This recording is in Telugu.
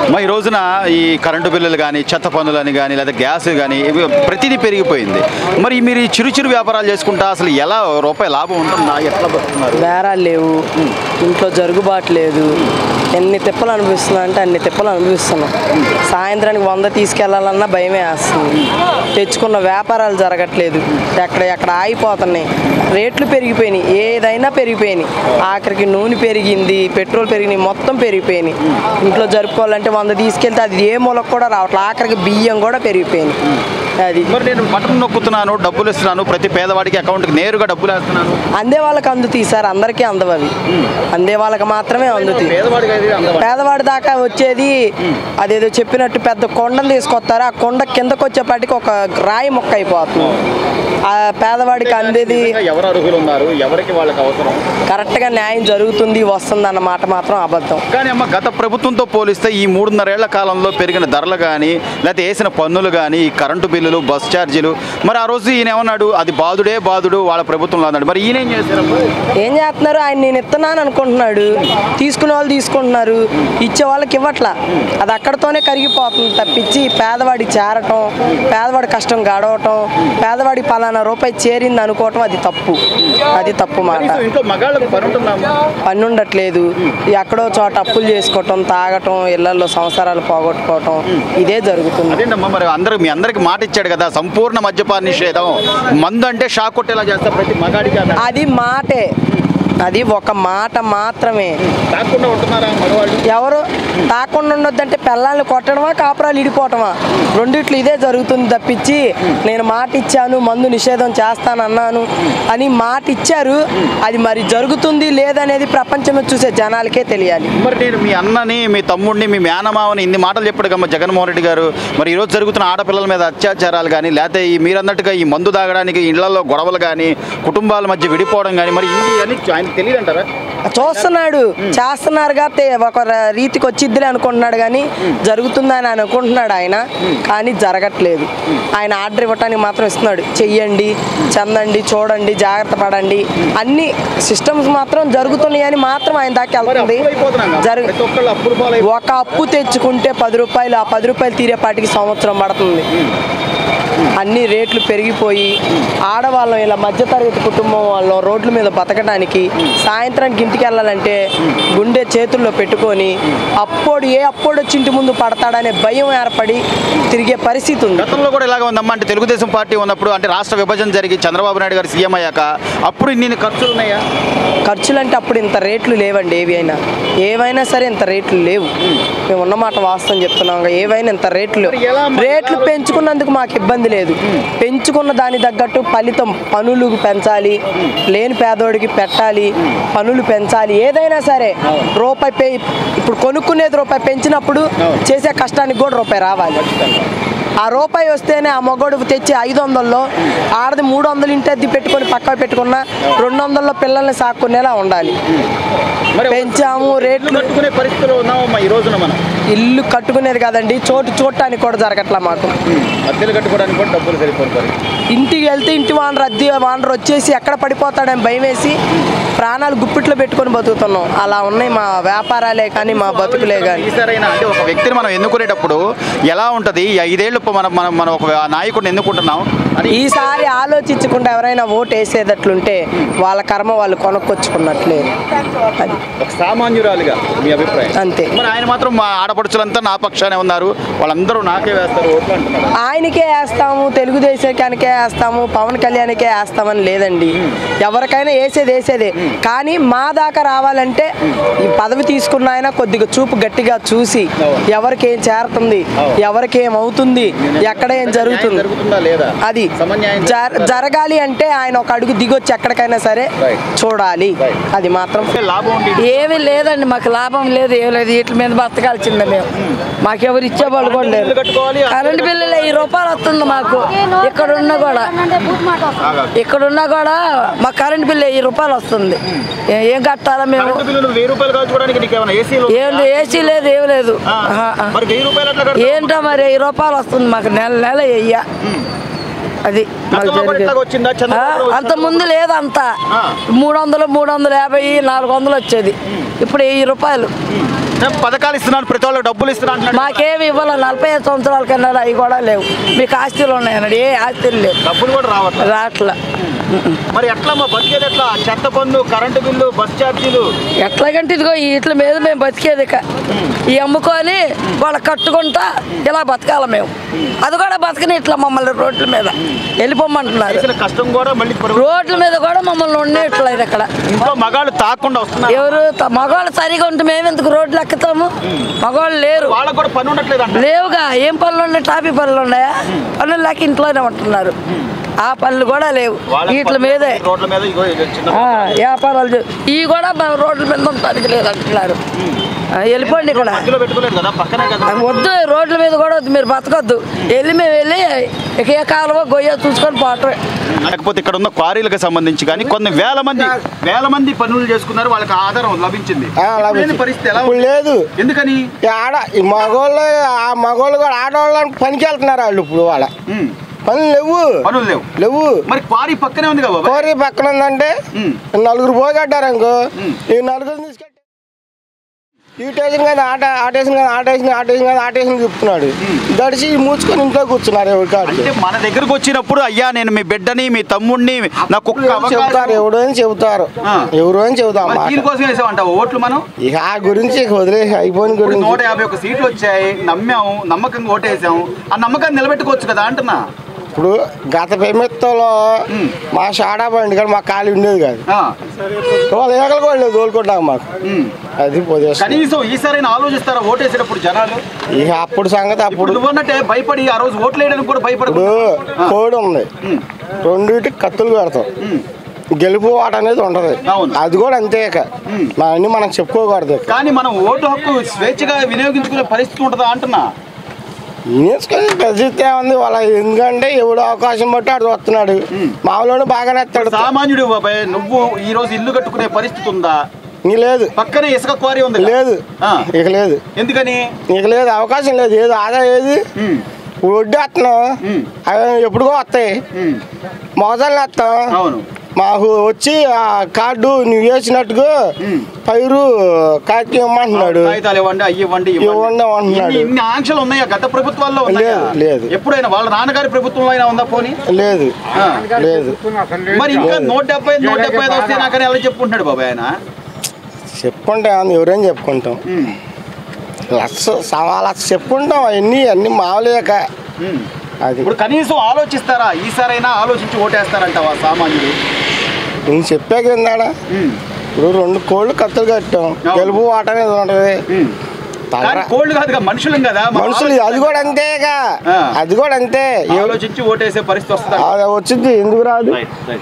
మరి ఈ రోజున ఈ కరెంటు బిల్లులు కానీ చెత్త పన్నులని కానీ లేదా గ్యాస్ కానీ ఇవి ప్రతిదీ పెరిగిపోయింది మరి మీరు ఈ చిరు చిరు వ్యాపారాలు చేసుకుంటా అసలు ఎలా రూపాయి లాభం ఉంటుందా ఎట్లా బతుకుతున్నారు బేరాలు లేవు ఇంట్లో జరుగుబాటు లేదు ఎన్ని తిప్పలు అనిపిస్తున్నా అంటే అన్ని తిప్పలు అనిపిస్తున్నాం సాయంత్రానికి వంద తీసుకెళ్లాలన్నా భయమే వేస్తుంది తెచ్చుకున్న వ్యాపారాలు జరగట్లేదు ఎక్కడ ఎక్కడ ఆగిపోతున్నాయి రేట్లు పెరిగిపోయినాయి ఏదైనా పెరిగిపోయినాయి ఆఖరికి నూనె పెరిగింది పెట్రోల్ పెరిగినాయి మొత్తం పెరిగిపోయినాయి ఇంట్లో జరుపుకోవాలంటే వంద తీసుకెళ్తే అది ఏ మూలకు కూడా రావట్లేదు ఆఖరికి బియ్యం కూడా పెరిగిపోయినాయి అది మరి నేను బటన్ నొక్కుతున్నాను డబ్బులు ఇస్తున్నాను ప్రతి పేదవాడికి అకౌంట్కి నేరుగా డబ్బులు వేస్తున్నాను అందే వాళ్ళకి అందుతాయి సార్ అందరికీ అందవు అవి అందే వాళ్ళకి మాత్రమే అందుతాయి పేదవాడికి అయితే అందవాలి. పేదవాడి దాకా వచ్చేది అదేదో చెప్పినట్టు పెద్ద కొండలు తీసుకొస్తారు ఆ కొండ కిందకు వచ్చేపాటికి ఒక రాయి మొక్క అయిపోతుంది ఆ పేదవాడికి అందేది నిజంగా ఎవరు అర్హులు ఉన్నారు ఎవరికి వాళ్ళకి అవసరం కరెక్ట్గా న్యాయం జరుగుతుంది వస్తుంది అన్న మాట మాత్రం అబద్ధం కానీ అమ్మ గత ప్రభుత్వంతో పోలిస్తే ఈ మూడున్నరేళ్ల కాలంలో పెరిగిన ధరలు కానీ లేకపోతే వేసిన పన్నులు కానీ ఈ కరెంటు బిల్లులు బస్ ఛార్జీలు మరి ఆ రోజు ఈయన ఏమన్నాడు అది బాధుడే బాధుడు వాళ్ళ ప్రభుత్వంలో అన్నాడు మరి ఈయన ఏం చేశారమ్మా ఏం చేస్తున్నారు ఆయన నేను ఇస్తున్నాను అనుకుంటున్నాడు తీసుకునే వాళ్ళు తీసుకుంటున్నారు ఇచ్చే వాళ్ళకి ఇవ్వట్లా అది అక్కడతోనే కరిగిపోతుంది తప్పించి పేదవాడి చేరటం పేదవాడి కష్టం గడవటం పేదవాడి పలానా రూపాయి చేరింది అనుకోవటం అది తప్పు అది తప్పు మాట కనీసం ఇంట్లో మగాళ్ళకు పని ఉంటుందమ్మా పని ఉండట్లేదు ఎక్కడో చోట అప్పులు చేసుకోవటం తాగటం ఇళ్లలో సంసారాలు పోగొట్టుకోవటం ఇదే జరుగుతుంది అదేంటమ్మా మరి అందరూ మీ అందరికి మాట ఇచ్చాడు కదా సంపూర్ణ మద్యపాన నిషేధం మందు అంటే షాక్ కొట్టేలా చేస్తా ప్రతి మగాడికి అన్నాడు. అది మాటే అది ఒక మాట మాత్రమే తాకుండా ఉంటున్నారా మగవాళ్ళు ఎవరు తాకుండా ఉండొద్దంటే పిల్లల్ని కొట్టడమా కాపురాలు ఇడిపోవటమా రెండిట్లు ఇదే జరుగుతుంది తప్పించి నేను మాట ఇచ్చాను మందు నిషేధం చేస్తానన్నాను అని మాట ఇచ్చారు అది మరి జరుగుతుంది లేదనేది ప్రపంచంలో చూసే జనాలకే తెలియాలి మరి నేను మీ అన్నని మీ తమ్ముడిని మీ మేనమావని ఇన్ని మాటలు చెప్పాడు కమ్మ జగన్మోహన్ రెడ్డి గారు మరి ఈరోజు జరుగుతున్న ఆడపిల్లల మీద అత్యాచారాలు కానీ లేకపోతే ఈ మీరన్నట్టుగా ఈ మందు తాగడానికి ఇళ్లలో గొడవలు కానీ కుటుంబాల మధ్య విడిపోవడం కానీ మరి ఇన్ని అని ఆయన తెలియదంటారా చూస్తున్నాడు చేస్తున్నారుగా తే- ఒక ర- రీతికి వచ్చిద్దిలే అనుకుంటున్నాడు కానీ జరుగుతుందని ఆయన అనుకుంటున్నాడు ఆయన కానీ జరగట్లేదు ఆయన ఆర్డర్ ఇవ్వటానికి మాత్రం ఇస్తున్నాడు చెయ్యండి చెందండి చూడండి జాగ్రత్త పడండి అన్ని సిస్టమ్స్ మాత్రం జరుగుతున్నాయి అని మాత్రం ఆయన దాకా మరి వెళ్తుంది అప్పులు అయిపోతున్నాం కదా. జరుగు ప్రతి ఒక్కళ్ళు అప్పులు పాలై ఒక అప్పు తెచ్చుకుంటే పది రూపాయలు ఆ పది రూపాయలు తీరేపాటికి సంవత్సరం పడుతుంది అన్ని రేట్లు పెరిగిపోయి ఆడవాళ్ళం ఇలా మధ్యతరగతి కుటుంబం వాళ్ళం రోడ్ల మీద బతకడానికి సాయంత్రానికి ఇంటికి వెళ్ళాలంటే గుండె చేతుల్లో పెట్టుకొని అప్పుడు ఏ అప్పుడు వచ్చి ఇంటి ముందు పడతాడనే భయం ఏర్పడి తిరిగే పరిస్థితి ఉంది గతంలో కూడా ఇలాగ ఉందమ్మా అంటే తెలుగుదేశం పార్టీ ఉన్నప్పుడు అంటే రాష్ట్ర విభజన జరిగి చంద్రబాబు నాయుడు గారు సీఎం అయ్యాక అప్పుడు ఇన్ని ఖర్చులు ఉన్నాయా ఖర్చులంటే అప్పుడు ఇంత రేట్లు లేవండి ఏవి అయినా ఏవైనా సరే ఇంత రేట్లు లేవు మేము ఉన్నమాట వాస్తవం చెప్తున్నాం ఏవైనా ఇంత రేట్లు లేవు మరి ఎలా మరి రేట్లు పెంచుకున్నందుకు మాకు ఇబ్బంది లేదు పెంచుకున్న దాని తగ్గట్టు ఫలితం పనులు పెంచాలి లేని పేదోడికి పెట్టాలి పనులు పెంచాలి ఏదైనా సరే రూపాయి పే ఇప్పుడు కొనుక్కునేది రూపాయి పెంచినప్పుడు చేసే కష్టానికి కూడా రూపాయి రావాలి ఆ రూపాయి వస్తేనే ఆ మగోడు తెచ్చి ఐదు వందల్లో ఆడది మూడు వందలు ఇంటి పెట్టుకొని పక్క పెట్టుకున్న రెండు వందల్లో పిల్లల్ని సాక్కునేలా ఉండాలి మరి పెంచాము రేట్లు కట్టుకునే పరిస్థితిలో ఉన్నామమ్మా ఈ రోజున మనం ఇల్లు కట్టుకునేది కదండి చోటు చూడటానికి కూడా జరగట్లా మాకు అద్దెలు కట్టుకోవడానికి కూడా డబ్బులు సరిపోతారు ఇంటికి వెళ్తే ఇంటి వానరు అద్దె వానరు వచ్చేసి ఎక్కడ పడిపోతాడని భయం వేసి ప్రాణాలు గుప్పిట్లో పెట్టుకొని బతుకుతున్నాం అలా ఉన్నాయి మా వ్యాపారాలే కానీ మా బతుకులే కానీ ఈసారైనా అంటే ఒక వ్యక్తిని మనం ఎన్నుకునేటప్పుడు ఎలా ఉంటది ఈ ఐదేళ్ళు మనం మనం మనం ఒక నాయకుడిని ఎన్నుకుంటున్నాం అని ఈసారి ఆలోచించకుండా ఎవరైనా ఓటు వేసేటట్లుంటే వాళ్ళ కర్మ వాళ్ళు కొనుక్కొచ్చుకున్నట్లే అది ఒక సామాన్యురాలుగా మీ అభిప్రాయం అంతే మరి ఆయన మాత్రం మా ఆడపడుచులంతా నా పక్షానే ఉన్నారు వాళ్ళందరూ నాకే వేస్తారు ఓట్లు అంటున్నారు ఆయనకే వేస్తాము తెలుగుదేశానికే వేస్తాము పవన్ కళ్యాణ్కే వేస్తామని లేదండి ఎవరికైనా వేసేది వేసేదే కానీ మా దాకా రావాలంటే ఈ పదవి తీసుకున్న ఆయన కొద్దిగా చూపు గట్టిగా చూసి ఎవరికి ఏం చేరుతుంది ఎవరికి ఏం అవుతుంది ఎక్కడ ఏం జరుగుతుంది జరుగుతుందా లేదా అది సమన్యాయం జర- జరగాలి అంటే ఆయన ఒక అడుగు దిగొచ్చి ఎక్కడికైనా సరే Right. చూడాలి Right. అది మాత్రం లాభం ఉండి ఏమీ లేదండి మాకు లాభం లేదు ఏం లేదు వీటి మీద బతకాల్సిందే మేము మాకెవరు ఇచ్చేవాళ్ళు కూడా లేరు ఇల్లు కట్టుకోవాలి కరెంట్ బిల్లు వెయ్యి రూపాయలు వస్తుంది మాకు ఇక్కడ ఉన్నా కూడా ఇక్కడ ఉన్నా కూడా మా కరెంట్ బిల్లు వెయ్యి రూపాయలు వస్తుంది ఏ- ఏం కట్టాలా మేము కరెంటు బిల్లులు వెయ్యి రూపాయలు కాల్చుకోవడానికి నీకు ఏమైనా ఏసీలు ఏం లేదు ఏసీ లేదు ఏం లేదు ఆ, ఆహా, ఆ. మరి వెయ్యి రూపాయలు ఎట్లా కడతావు? ఏంటో మరి వెయ్యి రూపాయలు వస్తుంది మాకు నెల నెల వెయ్య అది మాకు గతంలో కూడా జరిగేది. ఇట్లాగ వచ్చిందా ఆ, చంద్రబాబు అంత ముందు లేదు అంత ఆ. మూడు వందలు మూడు వందల యాభై నాలుగు వందలు వచ్చేది ఇప్పుడు వెయ్యి రూపాయలు ఏం పథకాలు ఇస్తున్నాను ప్రతి వాళ్ళకి డబ్బులు ఇస్తున్నా అంటున్నాడు మాకేమి ఇవ్వాలి నలభై ఐదు సంవత్సరాల కింద అవి కూడా లేవు మీకు ఆస్తులు ఉన్నాయన్నాడు ఏ ఆస్తులు లేవు డబ్బులు కూడా రావట్లేదు రాట్ల మరి ఎట్లా మా బతికేది ఎట్లా చెత్త పన్ను కరెంటు బిల్లు బస్ ఛార్జీలు ఎట్లాగంటే ఇదిగో వీటి మీద మేము బతికేది ఇక ఈ అమ్ముకొని వాళ్ళ కట్టుకుంటా ఇలా బతకాలి మేము అది కూడా బతకని ఇట్లా మమ్మల్ని రోడ్ల మీద వెళ్ళిపోమంటున్నారు చేసిన కష్టం కూడా మళ్ళీ పెరుగు- రోడ్ల మీద కూడా మమ్మల్ని ఉండేట్లేదు ఇక్కడ ఇంట్లో మగాళ్ళు తాకుండా వస్తున్నారు ఎవరు త- మగవాళ్ళు సరిగా ఉంటే మేము ఎందుకు రోడ్లు ఎక్కుతాము మగవాళ్ళు లేరు వాళ్ళకు కూడా పని ఉండట్లేదు అంట లేవుగా ఏం పనులు ఉన్నాయి టాపీ పనులు ఉన్నాయా పనులు లేక ఇంట్లోనే ఉంటున్నారు ఆ పనులు కూడా లేవు వాళ్ళకి వీటి పనులు మీదే రోడ్ల మీద ఇగో ఇది చిన్న ఆ, వ్యాపారాలు చే- ఇవి కూడా మా రోడ్ల మీద ఉండటానికి లేదు అంటున్నారు ఆ, వెళ్ళిపోండి ఇక్కడ మధ్యలో పెట్టుకోలేదు కదా పక్కనే కదా ఆ, వద్దు రోడ్ల మీద కూడా వద్దు మీరు బతకొద్దు వెళ్ళి మేము వెళ్ళి ఇక ఏ కాలువ గొయ్య చూసుకొని పోవటమే లేకపోతే ఇక్కడ ఉన్న క్వారీలకు సంబంధించి కానీ కొన్ని వేల మంది వేల మంది పనులు చేసుకున్నారు వాళ్ళకి ఆధారం లభించింది ఆ, ఇప్పుడు లేని లభించింది. పరిస్థితి ఎలా ఇప్పుడు ఉంది? లేదు ఎందుకని ఈ ఆడ ఈ మగోళ్ళు ఆ మగోళ్ళు కూడా ఆడవాళ్ళని పనికి వెళ్తున్నారు వాళ్ళు ఇప్పుడు వాళ్ళ ఉమ్, పనులు లేవు పనులు లేవు లేవు మరి క్వారీ పక్కనే ఉంది కదా బాబాయ్ కోరి పక్కన ఉందంటే ఉమ్, నలుగురు పోగడ్డారు అనుకో ఉమ్. ఈ నలుగురు తీసుకెట్టి ఈటేసిన కానీ ఆట ఆటేసిన కానీ ఆటేసిన ఆటేసిన కానీ ఆటేసిన చెప్తున్నాడు దడిచి మూసుకొని ఇంట్లో కూర్చున్నారు ఎవరి కాడికి అంటే మన దగ్గరకు వచ్చినప్పుడు అయ్యా నేను మీ బిడ్డని మీ తమ్ముడిని నా కుక్క చెబుతారు అవకాశం- ఎవడు అని చెబుతారు ఆ. ఎవరు అని చెబుతాం మరి మాట దీనికోసం వేసామంట ఓట్లు మనం ఇక ఆ గురించి ఇక వదిలేసి అయిపోయిన ఇప్పుడు గురించి నూట యాభై ఒక సీట్లు వచ్చాయి నమ్మాము నమ్మకంగా ఓటేసాము ఆ నమ్మకాన్ని నిలబెట్టుకోవచ్చు కదా అంటున్నా ఇప్పుడు గత పెమెత్తలో మా షాడా బండి కానీ మా ఖాళీ ఉండేది కాదు ఆ, వాళ్ళు ఏకలు కూడా లేదు తోలుకుంటాం మాకు ఉమ్. అది పొజిషన్ కనీసం ఈసారైనా ఆలోచిస్తారా ఓటేసేటప్పుడు జనాలు ఇక అప్పుడు సంగతి ఇప్పుడు అప్పుడు నువ్వు అన్నట్టే భయపడి ఆ రోజు ఓట్లు వేయడానికి కూడా ఇప్పుడు భయపడదు కోడి ఉంది రెండింటికి కత్తులు పెడతాం గెలుపు వాట అనేది ఉంటది అవును. అది కూడా అంతే ఇక మా అన్ని మనం చెప్పుకోకూడదు ఇక. కానీ మనం ఓటు హక్కు స్వేచ్ఛగా వినియోగించుకునే పరిస్థితి ఉంటుందా అంటున్నా నేర్చుకొని పరిస్థితి ఏముంది వాళ్ళ ఎందుకంటే ఎవడు అవకాశం బట్టి ఆడు వస్తున్నాడు మామూలు బాగానే ఎత్తాడు సామాన్యుడు బాబాయ్ నువ్వు ఈ రోజు ఇల్లు కట్టుకునే పరిస్థితి ఉందా ఇంక లేదు పక్కనే ఇసుక క్వారీ ఉంది లేదు ఆ. ఇక లేదు ఎందుకని ఇక లేదు అవకాశం లేదు ఏది ఆదా ఏది ఉమ్, వడ్డీ వస్తున్నాం ఉమ్, అవి ఎప్పుడుగో వస్తాయి ఉమ్, మోసాలు వేస్తాం అవును మాకు వచ్చి ఆ కార్డు నువ్వు వేసినట్టుగా ఉమ్. పైరు కాకి ఇమ్మంటున్నాడు కాగితాలు ఇవ్వండి అయ్యి ఇవ్వండి ఇవ్వండి అంటున్నాడు. ఇన్ని- ఇన్ని ఆంక్షలు ఉన్నాయా గత ప్రభుత్వాల్లో ఉన్నాయా లేదు, లేదు. ఎప్పుడైనా వాళ్ళ నాన్నగారి ప్రభుత్వంలో అయినా ఉందా పోనీ లేదు ఆ. లేదు మరి ఇంకా నూట డెబ్బై ఐదు, నూట డెబ్బై ఐదు వస్తే నాకని ఎలా చెప్పుకుంటున్నాడు బాబాయ్ ఆయన చెప్పుకుంటే ఏముంది, ఎవరేం చెప్పుకుంటాం ఉమ్, లక్ష సవా లక్ష చెప్పుకుంటాం అవన్నీ అన్ని మామూలేక ఉమ్. అది ఇప్పుడు కనీసం ఆలోచిస్తారా ఈసారైనా ఆలోచించి ఓటేస్తారంటావా సామాన్యుడు నేను చెప్పాక ఏందాడా ఉమ్, ఇప్పుడు రెండు కోళ్ళు కత్తులు కట్టాం అవును. గెలుపు వాట అనేది ఉంటది ఉమ్. తలరా- కానీ కోళ్ళు కాదుగా మనుషులం కదా మనం మనుషులు అది కూడా అంతేగా ఆ. అది కూడా అంతే ఎవ- ఆలోచించి ఓటేసే పరిస్థితి వస్తుంది అది వచ్చింది ఎందుకు రాదు